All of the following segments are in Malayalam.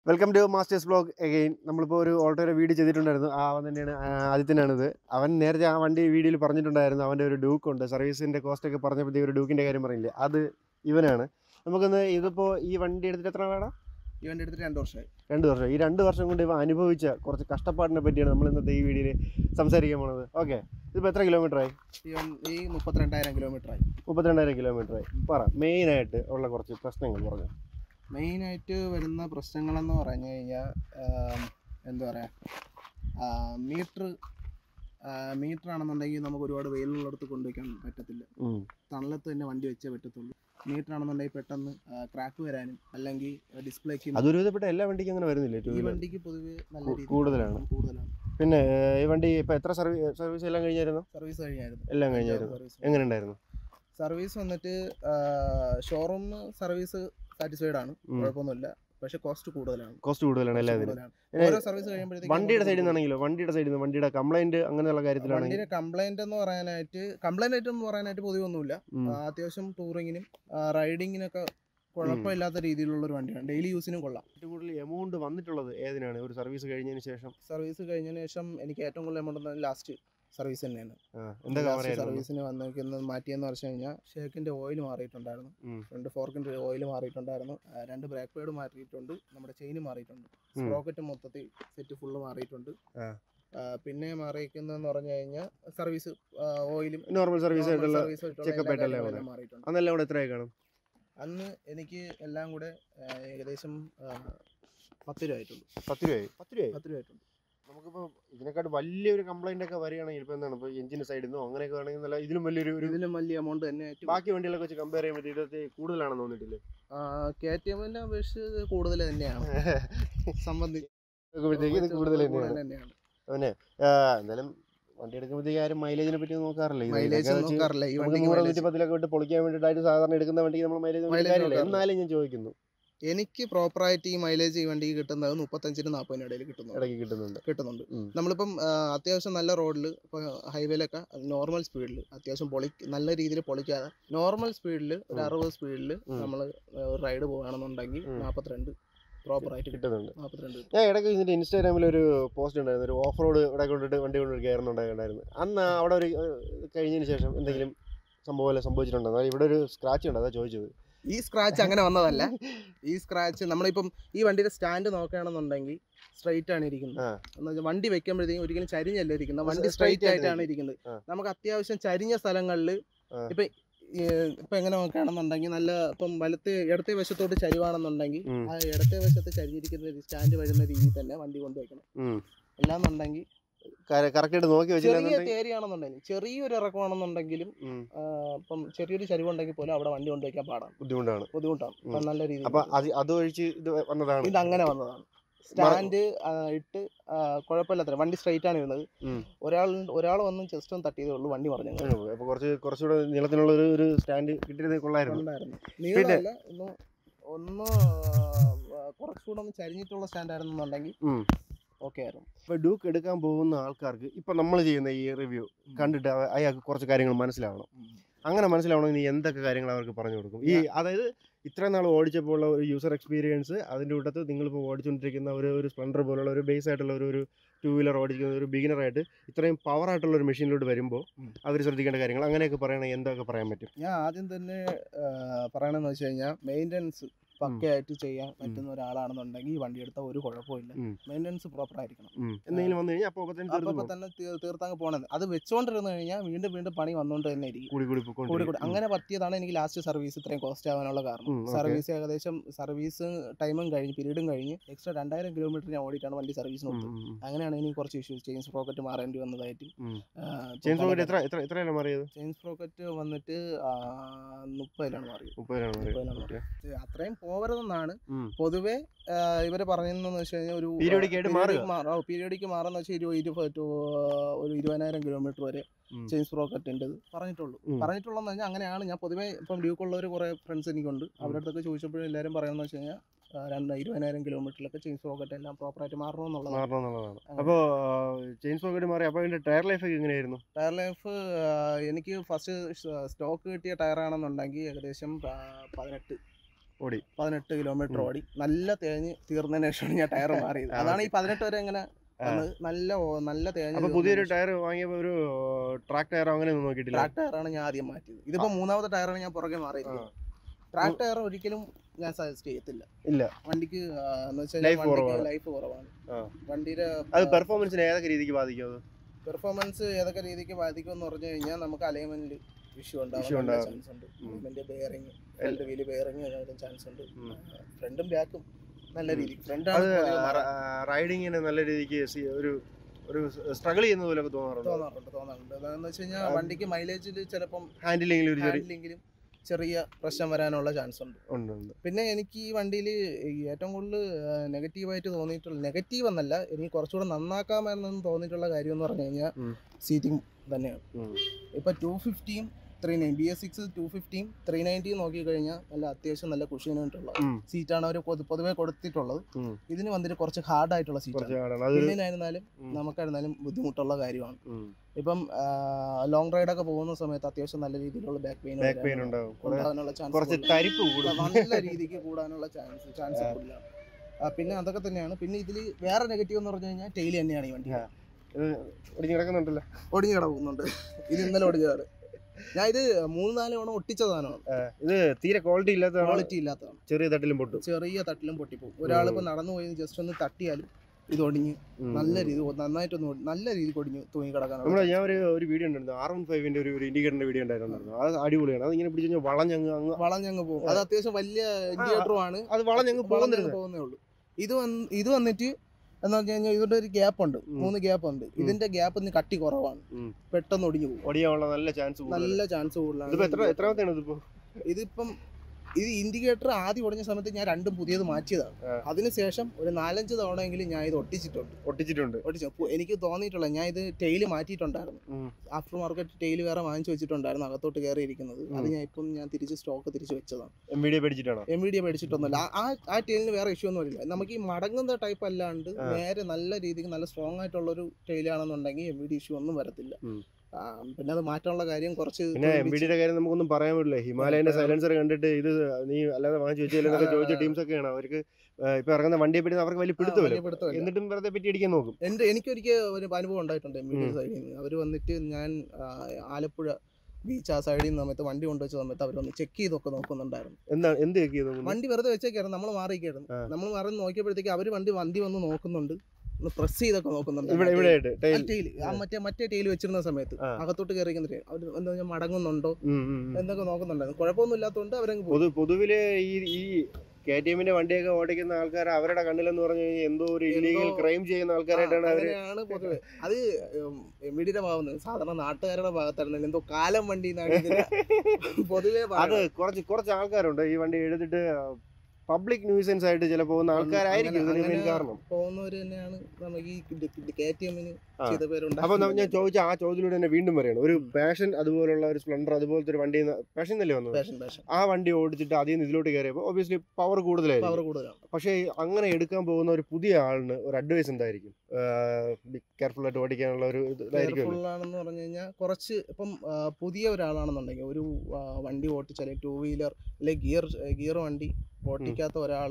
Welcome to masters blog again നമ്മളിപ്പോൾ ഒരു ഓൾട്ടോയുടെ വീഡിയോ ചെയ്തിട്ടുണ്ടായിരുന്നു ആ അവൻ തന്നെയാണ് ആ, ആദിത്യനാണിത് അവൻ നേരത്തെ ആ വണ്ടി വീഡിയോയിൽ പറഞ്ഞിട്ടുണ്ടായിരുന്നു അവൻ്റെ ഒരു ഡൂക്ക് ഉണ്ട് സർവീസിൻ്റെ കോസ്റ്റ് ഒക്കെ പറഞ്ഞപ്പോഴത്തേക്ക് ഒരു ഡൂക്കിൻ്റെ കാര്യം പറഞ്ഞില്ലേ അത് ഇവനാണ് നമുക്കൊന്ന് ഇതിപ്പോൾ ഈ വണ്ടി എടുത്തിട്ട് എത്ര വേണം ഈ വണ്ടി എടുത്തിട്ട് രണ്ട് വർഷമായി രണ്ട് വർഷം ഈ രണ്ട് വർഷം കൊണ്ട് ഇവ അനുഭവിച്ച കുറച്ച് കഷ്ടപ്പാടിനെ പറ്റിയാണ് നമ്മൾ ഇന്നത്തെ ഈ വീഡിയോയിൽ സംസാരിക്കാൻ പോണത് ഓക്കെ ഇതിപ്പോൾ എത്ര കിലോമീറ്റർ ആയി ഈ വൺ- ഈ മുപ്പത്തിരണ്ടായിരം കിലോമീറ്റർ ആയി മുപ്പത്തിരണ്ടായിരം കിലോമീറ്റർ ആയി പറ മെയിനായിട്ട് ഉള്ള കുറച്ച് പ്രശ്നങ്ങൾ പറഞ്ഞു മെയിനായിട്ട് വരുന്ന പ്രശ്നങ്ങളെന്ന് പറഞ്ഞു കഴിഞ്ഞാൽ എന്താ പറയുക മീറ്റർ മീറ്റർ ആണെന്നുണ്ടെങ്കിൽ നമുക്ക് ഒരുപാട് വെയിലുള്ളിടത്ത് കൊണ്ടുവയ്ക്കാൻ പറ്റത്തില്ല തണലത്ത് തന്നെ വണ്ടി വെച്ചേ പറ്റത്തുള്ളൂ മീറ്റർ ആണെന്നുണ്ടെങ്കിൽ പെട്ടെന്ന് ക്രാക്ക് വരാനും അല്ലെങ്കിൽ ഡിസ്പ്ലേക്ക് അതൊരു വിധപ്പെട്ട എല്ലാ വണ്ടിക്കും അങ്ങനെ വരുന്നില്ലേ ടൂ ഈ വീലർ വണ്ടിക്ക് പൊതുവെ നല്ല കൂ- രീതിയിൽ കൂടുതലാണ്. കൂടുതലാണ് പിന്നെ ഏർ, ഈ വണ്ടി ഇപ്പോൾ എത്ര സർവീസ് സർവീസ് എല്ലാം കഴിഞ്ഞായിരുന്നു സർവീസ് കഴിഞ്ഞായിരുന്നു എല്ലാം കഴിഞ്ഞായിരുന്നു സർവീസ് എങ്ങനെ ഉണ്ടായിരുന്നു സർവീസ് വന്നിട്ട് ഷോറൂം സർവീസ് സാറ്റിസ്ഫൈഡ് ആണ് ഉം. കുഴപ്പമൊന്നുമില്ല പക്ഷെ കോസ്റ്റ് കൂടുതലാണ് കോസ്റ്റ് കൂടുതലാണ് എല്ലാ Cost ഇതിനും കൂടുതലാണ്. പിന്നെ ഓരോ സർവീസ് കഴിയുമ്പോഴത്തേക്കും വണ്ടിയുടെ സൈഡിൽ നിന്നാണെങ്കിലോ വണ്ടിയുടെ സൈഡിൽ നിന്ന് വണ്ടിയുടെ കംപ്ലൈന്റ് അങ്ങനെയുള്ള കാര്യത്തിലാണെങ്കിൽ വണ്ടിയുടെ കംപ്ലൈന്റ് എന്ന് പറയാനായിട്ട് കംപ്ലൈന്റ് ആയിട്ട് എന്ന് പറയാനായിട്ട് പൊതുവെ ഒന്നുമില്ല ഉം. ആ, അത്യാവശ്യം ടൂറിങ്ങിനും റൈഡിങ്ങിനൊക്കെ കുഴപ്പമില്ലാത്ത രീതിയിലുള്ള ഒരു വണ്ടിയാണ് ഡെയിലി യൂസിനും കൊള്ളാം ഏറ്റവും കൂടുതൽ എമൗണ്ട് വന്നിട്ടുള്ളത് ഏതിനാണ് ഒരു സർവീസ് കഴിഞ്ഞതിന് ശേഷം സർവീസ് കഴിഞ്ഞതിന് ശേഷം എനിക്ക് ഏറ്റവും കൂടുതൽ എമൗണ്ട് ലാസ്റ്റ് സർവീസ് തന്നെയാണ് ആ, എന്താ ലാസ്റ്റ് പറയായിരുന്നു സർവീസിന് വന്നേക്കുന്നത് മാറ്റിയെന്ന് വെച്ച് കഴിഞ്ഞാൽ ഷേക്കിന്റെ ഓയിൽ മാറിയിട്ടുണ്ടായിരുന്നു ഉം. രണ്ട് ഫോർക്കിന്റെ ഓയിൽ മാറിയിട്ടുണ്ടായിരുന്നു ആ, രണ്ട് ബ്രേക്ക് പേഡ് മാറിയിട്ടുണ്ട് നമ്മുടെ ചെയിൻ മാറിയിട്ടുണ്ട് ഉം. സ്പ്രോക്കറ്റ് മൊത്തത്തിൽ സെറ്റ് ഫുള്ള് മാറിയിട്ടുണ്ട് ആ. ആ, പിന്നെ മാറിയിരിക്കുന്നതെന്ന് പറഞ്ഞു കഴിഞ്ഞാൽ സർവീസ് ഓയിലും നോർമൽ സർവീസ് ആയിട്ടുള്ള സർവീസ് ആയിട്ടുള്ള check up എല്ലാ ആയിട്ടല്ലേ കാര്യങ്ങളും വന്നത്? മാറിയിട്ടുണ്ട് അന്നെല്ലാം കൂടെ എത്രയായി കാണും അന്ന് എനിക്ക് എല്ലാം കൂടെ ആ, ഏകദേശം ആ, പത്ത് രൂപ ആയിട്ടുള്ളൂ പത്ത് രൂപയായി പത്ത് രൂപയായി പത്ത് രൂപ ആയിട്ടുണ്ട് നമുക്കിപ്പോൾ ഇതിനെക്കാട്ട് വലിയൊരു കംപ്ലൈന്റ് ഒക്കെ വരികയാണെങ്കിൽ ഇപ്പോൾ എന്താണ് ഇപ്പോൾ എഞ്ചിന് സൈഡിൽ നിന്നോ അങ്ങനെയൊക്കെ ആണെങ്കിൽ നല്ല ഇതിലും വലിയൊരു ഒരു ഇതിലും വലിയ എമൗണ്ട് തന്നെ ആയിട്ട് ബാക്കി വണ്ടികളൊക്കെ വെച്ച് കമ്പയർ ചെയ്യുമ്പോൾ ഇതിനകത്ത് കൂടുതലാണെന്ന് തോന്നിയിട്ടില്ലേ കെ ടി എമ്മിന്റെ അപേക്ഷിച്ച് ഇത് കൂടുതൽ തന്നെയാണ് സംബന്ധിച്ച് നോക്കുമ്പോഴത്തേക്ക് ഇത് കൂടുതൽ കൂടുതൽ തന്നെയാണ് തന്നെയാണ് ആ, എന്തായാലും വണ്ടി എടുക്കുമ്പോഴത്തേക്ക് ആരും മൈലേജിനെ പറ്റി നോക്കാറില്ല ഇത് മൈലേജ് ഇതൊക്കെ വെച്ച് നോക്കാറില്ല ഈ നമുക്ക് വണ്ടിക്ക് നൂറ് mileage. നൂറ്റി പത്തിലൊക്കെ വിട്ട് പൊളിക്കാൻ വേണ്ടിയിട്ടായിട്ട് സാധാരണ എടുക്കുന്ന വണ്ടിക്ക് നമ്മൾ മൈലേജ് Mileage കാര്യമില്ല നോക്കാറില്ല. എന്നാലും ഞാൻ ചോദിക്കുന്നു എനിക്ക് പ്രോപ്പറായിട്ട് ഈ മൈലേജ് ഈ വണ്ടിക്ക് കിട്ടുന്നത് മുപ്പത്തഞ്ചിന് നാൽപ്പതിന് ഇടയിൽ കിട്ടുന്നുണ്ട് ഇടയ്ക്ക് കിട്ടുന്നുണ്ട് കിട്ടുന്നുണ്ട് ഉം. നമ്മളിപ്പം ആ, അത്യാവശ്യം നല്ല റോഡിൽ ഇപ്പോൾ ഹൈവേയിലൊക്കെ നോർമൽ സ്പീഡിൽ അത്യാവശ്യം പൊളി നല്ല രീതിയിൽ പൊളിക്കാതെ നോർമൽ സ്പീഡിൽ ഒരു ഉം. അറുപത് സ്പീഡിൽ ഉം. നമ്മൾ റൈഡ് പോകുകയാണെന്നുണ്ടെങ്കിൽ ഉം. നാൽപ്പത്തിരണ്ട് പ്രോപ്പറായിട്ട് കിട്ടും കിട്ടുന്നുണ്ട് നാൽപ്പത്തിരണ്ട് കിട്ടും ഞാൻ ഇടയ്ക്ക് ഇതിന്റെ ഇൻസ്റ്റാഗ്രാമിൽ ഒരു പോസ്റ്റ് ഉണ്ടായിരുന്നു ഒരു ഓഫ് റോഡ് ഇവിടെ കൊണ്ടിട്ട് വണ്ടി കൊണ്ട് കയറുന്നുണ്ടായിരുന്നു അന്ന് അവിടെ ഒരു ഏഹ്, കഴിഞ്ഞതിന് ശേഷം എന്തെങ്കിലും സംഭവം വല്ലതും സംഭവിച്ചിട്ടുണ്ടോ അതായത് ഇവിടെ ഒരു സ്ക്രാച്ച് ഉണ്ട് അതാ ചോദിച്ചത് ഈ സ്ക്രാച്ച് അങ്ങനെ വന്നതല്ല ഈ സ്ക്രാച്ച് നമ്മളിപ്പം ഈ വണ്ടിയുടെ സ്റ്റാൻഡ് നോക്കുകയാണെന്നുണ്ടെങ്കിൽ സ്ട്രൈറ്റ് ആണ് ഇരിക്കുന്നത് ആ. എന്ന് വെച്ചാൽ വണ്ടി വെക്കുമ്പോഴത്തേക്കും ഒരിക്കലും ചരിഞ്ഞല്ല ഇരിക്കുന്നത് വണ്ടി straight സ്ട്രൈറ്റ് ആയിട്ട് ആയിട്ടാണ് ഇരിക്കുന്നത് ആ. നമുക്ക് അത്യാവശ്യം ചരിഞ്ഞ സ്ഥലങ്ങളിൽ ആ. ഇപ്പൊ ഈ, ഇപ്പൊ എങ്ങനെ നോക്കുകയാണെന്നുണ്ടെങ്കിൽ നല്ല ഇപ്പം വലത്തെ ഇടത്തെ വശത്തോട്ട് ചരിവാണെന്നുണ്ടെങ്കിൽ ഉം. ആ ഇടത്തെ വശത്ത് ചരിഞ്ഞിരിക്കുന്ന സ്റ്റാൻഡ് വരുന്ന രീതിയിൽ തന്നെ വണ്ടി കൊണ്ടുവയ്ക്കണം ഉം. അല്ലാന്നുണ്ടെങ്കിൽ കറക്റ്റായിട്ട് നോക്കി ചെറിയ വെച്ചില്ല തേരിയാണെന്നുണ്ടെങ്കിൽ ചെറിയൊരു ഇറക്കമാണെന്നുണ്ടെങ്കിലും ആ, ഇപ്പം ചെറിയൊരു ചരിവുണ്ടെങ്കിൽ പോലും അവിടെ വണ്ടി കൊണ്ടുവയ്ക്കാൻ പാടാണ് ബുദ്ധിമുട്ടാണ് ബുദ്ധിമുട്ടാണ് ഉം. അപ്പം നല്ല രീതിയിൽ അപ്പൊ അത് അത് ഒഴിച്ച് ഇത് വന്നതാണ് ഇത് അങ്ങനെ വന്നതാണ് സ്റ്റാൻഡ് ഇട്ട് ആ, കുഴപ്പമില്ലാത്ത വണ്ടി സ്ട്രൈറ്റ് ആണ് ഇരുന്നത് ഉം. ഒരാൾ ഒരാൾ വന്ന് ജസ്റ്റ് ഒന്ന് തട്ടിയതേ ഉള്ളൂ വണ്ടി പറഞ്ഞു അപ്പൊ കുറച്ച് കുറച്ചുകൂടെ നീളത്തിനുള്ള ഒരു ഒരു സ്റ്റാൻഡ് കിട്ടിയിരുന്നത് കൊള്ളായിരുന്നു ഉണ്ടായിരുന്നു നീളമല്ല ഒന്ന് ഒന്ന് ആ, കുറച്ചുകൂടെ ഒന്ന് ചരിഞ്ഞിട്ടുള്ള സ്റ്റാൻഡ് ആയിരുന്നുണ്ടെങ്കിൽ ഉം. ഓക്കെ ആയിരുന്നു ഇപ്പൊ ഡ്യൂക്ക് എടുക്കാൻ പോകുന്ന ആൾക്കാർക്ക് ഇപ്പൊ നമ്മൾ ചെയ്യുന്ന ഈ റിവ്യൂ കണ്ടിട്ട് അവ- അയാൾക്ക് കുറച്ച് കാര്യങ്ങൾ മനസ്സിലാവണം അങ്ങനെ മനസ്സിലാവണമെങ്കിൽ നീ എന്തൊക്കെ കാര്യങ്ങൾ അവർക്ക് പറഞ്ഞു കൊടുക്കും ഈ അതായത് ഇത്രയും നാൾ ഓടിച്ചപ്പോൾ ഉള്ള ഒരു യൂസർ എക്സ്പീരിയൻസ് അതിൻ്റെ കൂട്ടത്ത് നിങ്ങളിപ്പോൾ ഓടിച്ചുകൊണ്ടിരിക്കുന്ന ഒരു ഒരു സ്പ്ലെൻഡർ പോലുള്ള ഒരു ബേസ് ആയിട്ടുള്ള ഒരു ഒരു ടൂ വീലർ ഓടിക്കുന്ന ഒരു ബിഗിനറായിട്ട് ഇത്രയും പവർ ആയിട്ടുള്ള ഒരു മെഷീനിലോട്ട് വരുമ്പോൾ ഉം. അവർ ശ്രദ്ധിക്കേണ്ട കാര്യങ്ങൾ അങ്ങനെയൊക്കെ പറയണമെങ്കിൽ എന്തൊക്കെ പറയാൻ പറ്റും ഞാൻ ആദ്യം തന്നെ പറയണമെന്ന് വെച്ച് കഴിഞ്ഞാൽ മെയിൻ്റനൻസ് പക്കയായിട്ട് ചെയ്യാൻ പറ്റുന്ന ഒരാളാണെന്നുണ്ടെങ്കിൽ ഈ വണ്ടി എടുത്താൽ ഒരു കുഴപ്പമില്ല ഉം. മെയിൻ്റനൻസ് പ്രോപ്പർ ആയിരിക്കണം ഉം. എന്തെങ്കിലും വന്നു കഴിഞ്ഞാൽ അപ്പോൾ തന്നെ അപ്പൊ തീർന്നു അപ്പൊ പോകും. തന്നെ തീ- തീർത്തങ്ങ് പോണത് അത് വെച്ചോണ്ടിരുന്നു കഴിഞ്ഞാൽ വീണ്ടും വീണ്ടും പണി വന്നുകൊണ്ട് തന്നെ ഇരിക്കും കൂടി കൂടി കൂടി പോയിക്കൊണ്ടിരിക്കും. കൂടി അങ്ങനെ പറ്റിയതാണ് എനിക്ക് ലാസ്റ്റ് സർവീസ് ഇത്രയും കോസ്റ്റ് ആവാനുള്ള കാരണം ഉം, okay. സർവീസ് ഏകദേശം സർവീസ് ടൈമും കഴിഞ്ഞ് പീരീഡും കഴിഞ്ഞ് എക്സ്ട്രാ രണ്ടായിരം കിലോമീറ്റർ ഞാൻ ഓടിയിട്ടാണ് വണ്ടി സർവീസിന് ഉം, കൊടുത്തത് ഉം, ഉം. അങ്ങനെയാണ് എനിക്ക് കുറച്ച് ഇഷ്യൂസ് ചെയിൻസ് പ്രോക്കറ്റ് മാറേണ്ടി വന്നതായിട്ടും ഉം. ആ, ഇപ്പൊ ചെയിൻ പല പോക്കറ്റ് കാര്യം- എത്ര എത്ര എത്രയാണ് മാറിയത് ചെയിൻസ് പ്രോക്കറ്റ് വന്നിട്ട് ആ, മുപ്പതിലാണ് മാറിയത് മുപ്പതിനാണ് മാറിയത് മുപ്പതിലാണ് ഓക്കെ ഇത് അത്രയും പോവരുതെന്നാണ് ഉം. പൊതുവെ ഇവർ പറയുന്നതെന്ന് വെച്ച് കഴിഞ്ഞാൽ ഒരു Periodic ആയിട്ട് മാറുക. പീരിയോഡിക്ക് മാറുന്ന വെച്ചാൽ ഇരുപത് ഇരുപത് to, ആ, ഒരു ഇരുപതിനായിരം കിലോമീറ്റർ വരെ ഉം. ചെയിൻസ് പ്രോക്കറ്റ് ഉണ്ട് പറഞ്ഞിട്ടുള്ളൂ ഉം. പറഞ്ഞിട്ടുള്ളതെന്ന് കഴിഞ്ഞാൽ അങ്ങനെയാണ് ഞാൻ പൊതുവേ ഇപ്പം ഡ്യൂക്കുള്ളവർ കുറേ ഫ്രണ്ട്സ് എനിക്കുണ്ട് അവരുടെ അടുത്തൊക്കെ ചോദിച്ചപ്പോഴും എല്ലാവരും പറയുന്നത് വെച്ച് കഴിഞ്ഞാൽ ആ, രണ്ട് ഇരുപതിനായിരം കിലോമീറ്ററിലൊക്കെ ചെയിൻസ് പ്രോക്കറ്റ് എല്ലാം പ്രോപ്പറായിട്ട് മാറണമെന്നുള്ളതാണ് മാറണം എന്നുള്ളതാണ് അങ്ങനെ. അപ്പോൾ ചെയിൻ പോക്കറ്റ് മാറി അപ്പോൾ അതിന്റെ ടയർ ലൈഫ് ഒക്കെ എങ്ങനെയായിരുന്നു ടയർ ലൈഫ് എനിക്ക് ഫസ്റ്റ് സ്റ്റോക്ക് കിട്ടിയ ടയറാണെന്നുണ്ടെങ്കിൽ ഏകദേശം ആ, പതിനെട്ട് ഓടി. പതിനെട്ട് കിലോമീറ്റർ ഉം. ഓടി നല്ല തേഞ്ഞ് തീർന്നതിന് ശേഷമാണ് ഞാൻ ടയർ മാറിയത് ആ, അതാണ് ഈ പതിനെട്ട് വരെ ഇങ്ങനെ ആ. വന്നത് നല്ല ഓ- നല്ല തേഞ്ഞ് അപ്പൊ പുതിയൊരു ടയർ വാങ്ങിയപ്പോ ഒരു ട്രാക്ക് ടയർ അങ്ങനെ ഒന്നും നോക്കിയിട്ടില്ല ട്രാക്ക് ടയറാണ് ഞാൻ ആദ്യം മാറ്റിയത് ഇതിപ്പോ മൂന്നാമത്തെ ടയറാണ് ഞാൻ പുറകെ മാറിയത് ആ. ട്രാക്ക് ടയർ ഒരിക്കലും ഞാൻ സജസ്റ്റ് ചെയ്യത്തില്ല ഇല്ല വണ്ടിക്ക് ആ, എന്ന് Life വെച്ചാൽ കുറവാണ്. ലൈഫ് കുറവാണ് ആ. വണ്ടിയുടെ അത് പെർഫോമൻസിനെ ഏതൊക്കെ രീതിക്ക് ബാധിക്കും അത് പെർഫോമൻസ് ഏതൊക്കെ രീതിക്ക് ബാധിക്കും എന്ന് പറഞ്ഞു കഴിഞ്ഞാൽ നമുക്ക് അലൈൻമെന്റ് ഇഷ്യൂ Issue ഉണ്ടാവാൻ ഉണ്ടാവും. ചാൻസ് ഉണ്ട് ഉം. Alignment bearing front wheel bearing അതിനും ചാൻസ് ഉണ്ട് ഉം. ഫ്രണ്ടും ബാക്കും നല്ല ഉം. രീതി ഫ്രണ്ട് അത് ആണ് റൈഡിങ്ങിന് നല്ല രീതിക്ക് സി- ഒരു ഒരു സ്ട്രഗിൾ ചെയ്യുന്ന പോലെയൊക്കെ തോന്നാറുണ്ട് തോന്നാറുണ്ട് തോന്നാറുണ്ട് അതെന്ന് വെച്ച് കഴിഞ്ഞാൽ വണ്ടിക്ക് മൈലേജിൽ ചിലപ്പം ഹാൻഡിലിങ്ങിൽ ഒരു ചെറിയ ഹാൻഡിലെങ്കിലും ചെറിയ പ്രശ്നം വരാനുള്ള ചാൻസ് ഉണ്ട് ഉണ്ട് ഉണ്ട് പിന്നെ എനിക്ക് ഈ വണ്ടിയിൽ ഏറ്റവും കൂടുതൽ നെഗറ്റീവായിട്ട് തോന്നിയിട്ടുള്ള നെഗറ്റീവ് എന്നല്ല എനിക്ക് കുറച്ചുകൂടെ നന്നാക്കാമെന്ന് തോന്നിയിട്ടുള്ള കാര്യം എന്ന് പറഞ്ഞു കഴിഞ്ഞാൽ ഉം. സീറ്റിംഗ് തന്നെയാണ് ഉം. ഇപ്പം ടു ഫിഫ്റ്റിയും three nine B S six two ഫിഫ്റ്റിയും ത്രീ നയൻറ്റിയും നോക്കിക്കഴിഞ്ഞാൽ നല്ല അത്യാവശ്യം നല്ല കുഷീനായിട്ടുള്ള ഉം. സീറ്റാണ് അവർ പൊതുവെ കൊടുത്തിട്ടുള്ളത് ഉം. ഇതിന് വന്നിട്ട് കുറച്ച് ഹാർഡ് ആയിട്ടുള്ള കുറച്ച് സീറ്റാണ് കാണണം അതൊരു പിന്നിലായിരുന്നാലും ഉം. നമുക്കായിരുന്നാലും ബുദ്ധിമുട്ടുള്ള കാര്യമാണ് ഉം. ഇപ്പം ലോങ് റൈഡൊക്കെ പോകുന്ന സമയത്ത് അത്യാവശ്യം നല്ല രീതിയിലുള്ള ബാക്ക് പെയിൻ ബാക്ക് പെയിൻ ഉണ്ടാവും കുറെ- ഉണ്ടാകാനുള്ള കുറച്ച് ചാൻസ് തരിപ്പ് കൂടും നല്ല രീതിക്ക് കൂടാനുള്ള ചാൻസ് ചാൻസ് കൂടുതലാണ് ആ, പിന്നെ അതൊക്കെ തന്നെയാണ് പിന്നെ ഇതിൽ വേറെ നെഗറ്റീവ് എന്ന് പറഞ്ഞു കഴിഞ്ഞാൽ ടെയിൽ തന്നെയാണ് ഈ വണ്ടി ഒടിഞ്ഞ് കിടക്കുന്നുണ്ടല്ലോ ഒടിഞ്ഞു കിടക്കുന്നുണ്ട് ഇത് ഇന്നലെ ഒടിഞ്ഞതാണ് ഞാൻ ഇത് മൂന്ന് നാല് തവണ ഒട്ടിച്ച സാധനമാണ് ഇത് തീരെ ക്വാളിറ്റി ഇല്ലാത്തതാണ് ക്വാളിറ്റി ഇല്ലാത്തതാണ് ചെറിയ തട്ടിലും പൊട്ടും ചെറിയ തട്ടിലും പൊട്ടിപ്പോകും ഒരാളിപ്പോൾ നടന്നു പോയി ജസ്റ്റ് ഒന്ന് തട്ടിയാലും ഇത് ഒടിഞ്ഞ് ഉം. നല്ല രീതി നന്നായിട്ടൊന്ന് ഒടി- നല്ല രീതിക്ക് ഒടിഞ്ഞു തൂങ്ങി കിടക്കാനുള്ള നമ്മുടെ ഞാൻ ഒരു ഒരു വീഡിയോ ഉണ്ടായിരുന്നു ആർ വൺ ഫൈവിന്റെ ഒരു ഇൻഡിക്കേറ്ററിന്റെ വീഡിയോ ഉണ്ടായിരുന്നു അത് അടിപൊളിയാണ് അത് ഇങ്ങനെ പിടിച്ച് കഴിഞ്ഞാൽ വളഞ്ഞങ്ങ് അങ്ങ് വളഞ്ഞങ്ങ് പോകും അത് അത്യാവശ്യം വലിയ ഇൻഡിക്കേറ്ററും ആണ് അത് വളഞ്ഞങ്ങ് പോകുന്നില്ല വളഞ്ഞങ്ങ് പോകുന്നേ ഉള്ളൂ ഇത് വന്ന് ഇത് വന്നിട്ട് എന്ന് പറഞ്ഞു കഴിഞ്ഞാൽ ഇതിന്റെ ഒരു ഗ്യാപ്പ് ഉണ്ട് ഉം. മൂന്ന് ഗ്യാപ്പ് ഉണ്ട് ഇതിന്റെ ഗ്യാപ്പ് ഒന്ന് കട്ടി കുറവാണ് ഉം. പെട്ടെന്ന് ഒടിഞ്ഞു പോകും ഒടിയാനുള്ള നല്ല ചാൻസ് നല്ല ചാൻസ് ഇതിപ്പോ കൂടുതലാണ് എത്ര എത്രാമത്തെയാണ് ഇതിപ്പോ ഇതിപ്പം ഇത് ഇൻഡിക്കേറ്റർ ആദ്യം ഒടിഞ്ഞ സമയത്ത് ഞാൻ രണ്ടും പുതിയത് മാറ്റിയതാണ് ആ. അതിനുശേഷം ഒരു നാലഞ്ച് തവണയെങ്കിലും ഞാൻ ഇത് ഒട്ടിച്ചിട്ടുണ്ട് ഒട്ടിച്ചിട്ടുണ്ട് ഒട്ടിച്ചു അപ്പൊ എനിക്ക് തോന്നിയിട്ടുള്ള ഞാൻ ഇത് ടെയിൽ മാറ്റിയിട്ടുണ്ടായിരുന്നു ഉം. ആഫ്റ്റർ മാർക്കറ്റ് ടെയിൽ വേറെ വാങ്ങിച്ചു വെച്ചിട്ടുണ്ടായിരുന്നു അകത്തോട്ട് കയറി ഇരിക്കുന്നത് അത് ഉം. ഞാൻ ഇപ്പം ഞാൻ തിരിച്ച് സ്റ്റോക്ക് തിരിച്ച് വെച്ചതാണ് എം വി ഡി പേടിച്ചിട്ടാണോ എം വി ഡി മേടിച്ചിട്ടൊന്നുമില്ല ആ- ആ ആ ടെയിലിന് വേറെ ഇഷ്യൂ ഒന്നും ഇല്ല നമുക്ക് ഈ മടങ്ങുന്ന ടൈപ്പ് അല്ലാണ്ട് ആ. നേരെ നല്ല രീതിക്ക് നല്ല സ്ട്രോങ് ആയിട്ടുള്ള ഒരു ടെയിലാണെന്നുണ്ടെങ്കിൽ എം വി ഡി ഇഷ്യൂ ഒന്നും വരത്തില്ല ഉം. ആ, പിന്നെ അത് മാറ്റാനുള്ള കാര്യം കുറച്ച് പിന്നെ എം ബി ഡിയുടെ കാര്യം നമുക്കൊന്നും പറയാൻ പറ്റില്ല ഹിമാലയന്റെ സൈലൻസർ കണ്ടിട്ട് ഇത് നീ അല്ലാതെ വാങ്ങിച്ചു വെച്ചില്ലെന്നൊക്കെ ചോദിച്ച ടീംസ് ഒക്കെയാണ് അവർക്ക് ആ, ഇപ്പൊ ഇറങ്ങുന്ന വണ്ടിയെ പറ്റി അവർക്ക് വലിയ ആ, പിടുത്തമില്ല വലിയ പിടുത്തമില്ല. എന്നിട്ടും വെറുതെ പറ്റി അടിക്കാൻ നോക്കും എൻ്റെ എനിക്കൊരിക്കൽ ഒരു അനുഭവം ഉണ്ടായിട്ടുണ്ട് എം വി ഡി ഉം. സൈഡിൽ നിന്ന് അവർ വന്നിട്ട് ഞാൻ ആ, ആലപ്പുഴ ബീച്ച് ആ സൈഡിൽ നിന്ന് സമയത്ത് വണ്ടി കൊണ്ടുവച്ച സമയത്ത് അവരൊന്ന് ചെക്ക് ചെയ്തൊക്കെ നോക്കുന്നുണ്ടായിരുന്നു എന്താ എന്ത് ചെക്ക് ചെയ്തു വണ്ടി വെറുതെ വെച്ചേക്കായിരുന്നു നമ്മൾ മാറിയിരിക്കായിരുന്നു ആ. നമ്മൾ മാറി നോക്കിയപ്പോഴത്തേക്ക് അവർ വണ്ടി വണ്ടി വന്ന് നോക്കുന്നുണ്ട് ഒന്ന് പ്രസ് ചെയ്തൊക്കെ നോക്കുന്നുണ്ട് ഇവിടെ ഇവിടെ ആയിട്ട് ടൈൽ ടെയിൽ ആ മറ്റേ മറ്റേ ടെയിൽ വെച്ചിരുന്ന സമയത്ത് ആ. അകത്തോട്ട് കയറിക്കുന്ന ടെയിൽ അവർ എന്താ പറഞ്ഞാൽ മടങ്ങുന്നുണ്ടോ ഉം, ഉം, ഉം. എന്നൊക്കെ നോക്കുന്നുണ്ടായിരുന്നു കുഴപ്പമൊന്നും ഇല്ലാത്തതുകൊണ്ട് അവരങ്ങ് പോയി പൊതു പൊതുവില് ഈ ഈ കെ ടി എമ്മിന്റെ വണ്ടിയൊക്കെ ഓടിക്കുന്ന ആൾക്കാർ അവരുടെ കണ്ണിലെന്ന് പറഞ്ഞു കഴിഞ്ഞാൽ എന്തോ ഒരു ഇല്ലീഗൽ എന്തോ- ക്രൈം ചെയ്യുന്ന ആൾക്കാരായിട്ടാണ് ആ, അവര് അങ്ങനെയാണ് പൊതുവെ അത് എം വി ഡിയുടെ ഭാഗത്ത് സാധാരണ നാട്ടുകാരുടെ ഭാഗത്തായിരുന്നു എന്തോ കാലം വണ്ടി എന്നാണ് ഇതിന് പൊതുവെ അത് പറയുന്നത്. കുറച്ച് കുറച്ച് ആൾക്കാരുണ്ട് ഈ വണ്ടി എടുത്തിട്ട് പബ്ലിക് ന്യൂസൻസ് ആയിട്ട് ചില പോകുന്ന ആൾക്കാരായിരിക്കും അങ്ങനെ- ഇതിന് മെയിൻ അങ്ങനെ കാരണം പോകുന്നവര് തന്നെയാണ് നമുക്ക് ഈ കെ ടി എമ്മിന് ആ. ചെയ്ത പേരുണ്ട് അപ്പൊ ന- ഞാൻ ചോദിച്ച ആ ചോദ്യത്തിലൂടെ തന്നെ വീണ്ടും പറയണം ഒരു പാഷൻ അതുപോലുള്ള ഒരു സ്പ്ലെൻഡർ അതുപോലത്തെ ഒരു വണ്ടി പാഷൻ അല്ലേ വന്നത് ഫാഷൻ ഫാഷൻ ആ വണ്ടി ഓടിച്ചിട്ട് അതിൽ നിന്ന് ഇതിലോട്ട് കയറിയപ്പോൾ ഒബിയസ്ലി പവർ കൂടുതലായിരിക്കും പവർ കൂടുതലാണ് പക്ഷേ അങ്ങനെ എടുക്കാൻ പോകുന്ന ഒരു പുതിയ ആളിന് ഒരു അഡ്വൈസ് എന്തായിരിക്കും കെയർഫുൾ ആയിട്ട് ഓടിക്കാനുള്ള ഒരു ഇത് ഇതായിരിക്കും കെയർഫുൾ ആണെന്ന് പറഞ്ഞു കഴിഞ്ഞാൽ കുറച്ച് ഇപ്പം ആ, പുതിയ ഒരാളാണെന്നുണ്ടെങ്കിൽ ഒരു ആ, വണ്ടി ഓടിച്ചാൽ ടൂ വീലർ അല്ലെങ്കിൽ ഗിയർ ഗിയർ വണ്ടി ഓട്ടിക്കാത്ത ഒരാൾ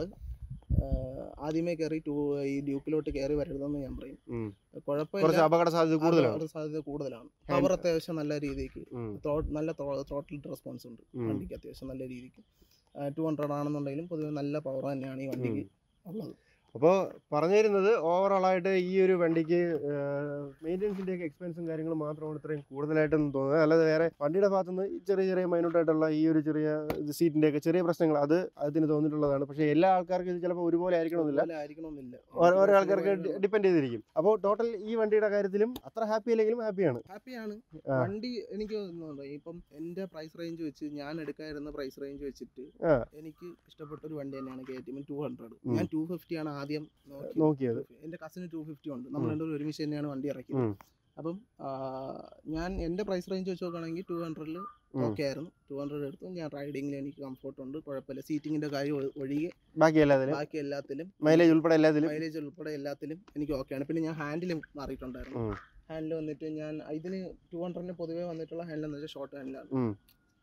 ആദ്യമേ കയറി ടൂ ഈ ഡ്യൂക്കിലോട്ട് കയറി വരരുതെന്ന് ഞാൻ പറയും ഉം. കുഴപ്പമില്ല കുറച്ച് അപകട സാധ്യത കൂടുതലാണ് അപകട സാധ്യത കൂടുതലാണ് പവർ അത്യാവശ്യം നല്ല രീതിക്ക് ഉം. ത്രോ- നല്ല ത്രോട്ടിൽ റെസ്പോൺസ് ഉണ്ട് ഉം. വണ്ടിക്ക് അത്യാവശ്യം നല്ല രീതിക്ക് ടു ഹൺഡ്രഡ് ആണെന്നുണ്ടെങ്കിലും പൊതുവെ നല്ല പവർ തന്നെയാണ് ഈ വണ്ടിക്ക് ഉള്ളത് അപ്പോൾ പറഞ്ഞു തരുന്നത് ഓവറോൾ ആയിട്ട് ഈ ഒരു വണ്ടിക്ക് മെയിൻ്റെനൻസിൻ്റെ ഒക്കെ എക്സ്പെൻസും കാര്യങ്ങളും മാത്രമാണ് ഇത്രയും കൂടുതലായിട്ടൊന്നും തോന്നുന്നത് അല്ലാതെ വേറെ വണ്ടിയുടെ ഭാഗത്തുനിന്ന് ഈ ചെറിയ ചെറിയ മൈന്യൂട്ടായിട്ടുള്ള ഈ ഒരു ചെറിയ സീറ്റിൻ്റെ ഒക്കെ ചെറിയ പ്രശ്നങ്ങൾ അത് അതിന് തോന്നിയിട്ടുള്ളതാണ് പക്ഷേ എല്ലാ ആൾക്കാർക്കും ഇത് ചിലപ്പോൾ ഒരുപോലെ ആയിരിക്കണമെന്നില്ല അതുപോലെ ആയിരിക്കണമെന്നില്ല ഓരോ ഓരോ ആൾക്കാർക്ക് ഡിപ്പെൻഡ് ചെയ്തിരിക്കും അപ്പോൾ ടോട്ടൽ ഈ വണ്ടിയുടെ കാര്യത്തിലും അത്ര ഹാപ്പി അല്ലെങ്കിലും ഹാപ്പിയാണ് ഹാപ്പിയാണ് ആ. വണ്ടി എനിക്ക് തോന്നുന്നുണ്ട് ഇപ്പം എന്റെ പ്രൈസ് റേഞ്ച് വെച്ച് ഞാൻ എടുക്കാതിരുന്ന പ്രൈസ് റേഞ്ച് വെച്ചിട്ട് ആ. എനിക്ക് ഇഷ്ടപ്പെട്ട ഒരു വണ്ടി തന്നെയാണ് K T M two hundred ഉം. ഞാൻ ടു ഫിഫ്റ്റി ആണ് ആദ്യം നോക്കിയത്. നോക്കിയത് എന്റെ കസിന് ടു ഫിഫ്റ്റി ഉണ്ട് നമ്മൾ ഉം. രണ്ടുപേരും ഒരുമിച്ച് തന്നെയാണ് വണ്ടി ഇറക്കിയത് ഉം. അപ്പം ആ, ഞാൻ എന്റെ പ്രൈസ് റേഞ്ച് വെച്ച് നോക്കുകയാണെങ്കിൽ ടു ഹൺഡ്രഡിൽ ഉം. ഓക്കെ ആയിരുന്നു ടു ഹൺഡ്രഡ് എടുത്തു ഞാൻ റൈഡിങ്ങിൽ എനിക്ക് കംഫർട്ട് ഉണ്ട് കുഴപ്പമില്ല സീറ്റിങ്ങിന്റെ കാര്യം ഒ- ഒഴികെ ബാക്കി എല്ലാത്തിലും ബാക്കി എല്ലാത്തിലും മൈലേജ് ഉൾപ്പെടെ എല്ലാത്തിലും മൈലേജ് ഉൾപ്പെടെ എല്ലാത്തിലും എനിക്ക് ഓക്കെയാണ് പിന്നെ ഞാൻ ഹാൻഡിൽ മാറിയിട്ടുണ്ടായിരുന്നു ഉം. ഹാൻഡിൽ വന്നിട്ട് ഞാൻ ഇതിന് ടു ഹൺഡ്രഡിന് പൊതുവേ വന്നിട്ടുള്ള ഹാൻഡിൽ എന്ന് വെച്ചാൽ ഷോർട്ട് ഹാൻഡിലാണ് ഉം.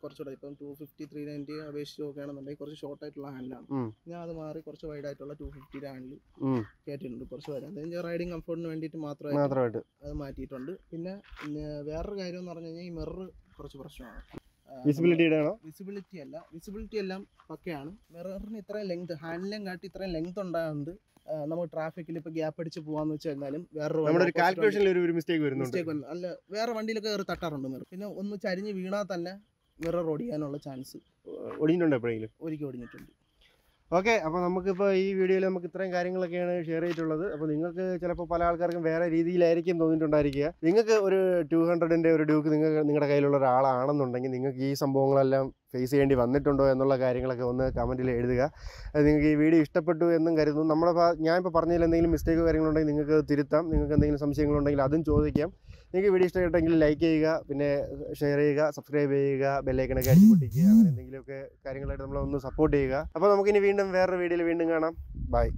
കുറച്ചുകൂടെ ഇപ്പം ടു ഫിഫ്റ്റി ത്രീ നയൻറ്റി അപേക്ഷിച്ച് നോക്കുകയാണെന്നുണ്ടെങ്കിൽ കുറച്ച് ഷോർട്ട് ആയിട്ടുള്ള ഹാൻഡിലാണ് ഉം. ഞാൻ അത് മാറി കുറച്ച് വൈഡ് ആയിട്ടുള്ള ടു ഫിഫ്റ്റിയുടെ ഹാൻഡിൽ ഉം. കയറ്റിയിട്ടുണ്ട് കുറച്ച് വൈഡ് അത് റൈഡിങ് കംഫർട്ടിന് വേണ്ടിയിട്ട് മാത്രമായിട്ട് മാത്രമായിട്ട് അത് മാറ്റിയിട്ടുണ്ട് പിന്നെ പിന്നെ വേറൊരു കാര്യം എന്ന് പറഞ്ഞു കഴിഞ്ഞാൽ ഈ മിറർ കുറച്ച് പ്രശ്നമാണ് വിസിബിലിറ്റിയുടെ ആണോ വിസിബിലിറ്റി അല്ല വിസിബിലിറ്റി എല്ലാം പക്കയാണ് മിററിന് ഇത്രയും ലെങ്ത് ഹാൻഡിലും കാട്ടി ഇത്രയും ലെങ്ത് ഉണ്ടായതുകൊണ്ട് ആ, നമുക്ക് ട്രാഫിക്കിൽ ഇപ്പോൾ ഗ്യാപ്പ് അടിച്ച് പോകാന്ന് വെച്ച് കഴിഞ്ഞാലും വേറൊരു വണ്ടി നമ്മുടെ ഒരു opposite വണ്ടി- കാൽക്കുലേഷനിൽ ഒരു ഒരു മിസ്റ്റേക്ക് വരുന്നുണ്ട് മിസ്റ്റേക്ക് വന്നു അല്ല വേറെ വണ്ടിയിലൊക്കെ കയറി തട്ടാറുണ്ട് മിറർ പിന്നെ ഒന്ന് ചരിഞ്ഞ് വീണാൽ തന്നെ മിറർ ഒടിയാനുള്ള ചാൻസ് ഒടിഞ്ഞിട്ടുണ്ടോ എപ്പോഴെങ്കിലും ഒരിക്കൽ ഒടിഞ്ഞിട്ടുണ്ട് ഓക്കെ അപ്പോൾ നമുക്കിപ്പോൾ ഈ വീഡിയോയിൽ നമുക്ക് ഇത്രയും കാര്യങ്ങളൊക്കെയാണ് ഷെയർ ചെയ്തിട്ടുള്ളത് അപ്പോൾ നിങ്ങൾക്ക് ചിലപ്പോൾ പല ആൾക്കാർക്കും വേറെ രീതിയിലായിരിക്കും തോന്നിയിട്ടുണ്ടായിരിക്കുക നിങ്ങൾക്ക് ഒരു ടു ഹൺഡ്രഡിൻ്റെ ഒരു ഡ്യൂക്ക് നിങ്ങൾക്ക് നിങ്ങളുടെ കയ്യിലുള്ള ഒരാളാണെന്നുണ്ടെങ്കിൽ നിങ്ങൾക്ക് ഈ സംഭവങ്ങളെല്ലാം ഫേസ് ചെയ്യേണ്ടി വന്നിട്ടുണ്ടോ എന്നുള്ള കാര്യങ്ങളൊക്കെ ഒന്ന് കമൻറ്റിൽ എഴുതുക അത് നിങ്ങൾക്ക് ഈ വീഡിയോ ഇഷ്ടപ്പെട്ടു എന്നും കരുതുന്നു നമ്മുടെ ഭാ- ഞാനിപ്പോൾ പറഞ്ഞതിൽ എന്തെങ്കിലും മിസ്റ്റേക്കോ കാര്യങ്ങളുണ്ടെങ്കിൽ നിങ്ങൾക്ക് അത് തിരുത്താം നിങ്ങൾക്ക് എന്തെങ്കിലും സംശയങ്ങളുണ്ടെങ്കിൽ അതും ചോദിക്കാം നിങ്ങൾക്ക് വീഡിയോ ഇഷ്ടപ്പെട്ടെങ്കിൽ ലൈക്ക് ചെയ്യുക പിന്നെ ഷെയർ ചെയ്യുക സബ്സ്ക്രൈബ് ചെയ്യുക ബെല്ലൈക്കണൊക്കെ അടിച്ച് പൊട്ടിക്കുക അങ്ങനെ എന്തെങ്കിലുമൊക്കെ കാര്യങ്ങളായിട്ട് നമ്മളൊന്ന് സപ്പോർട്ട് ചെയ്യുക അപ്പോൾ നമുക്കിനി വീണ്ടും വേറൊരു വീഡിയോയിൽ വീണ്ടും കാണാം ബൈ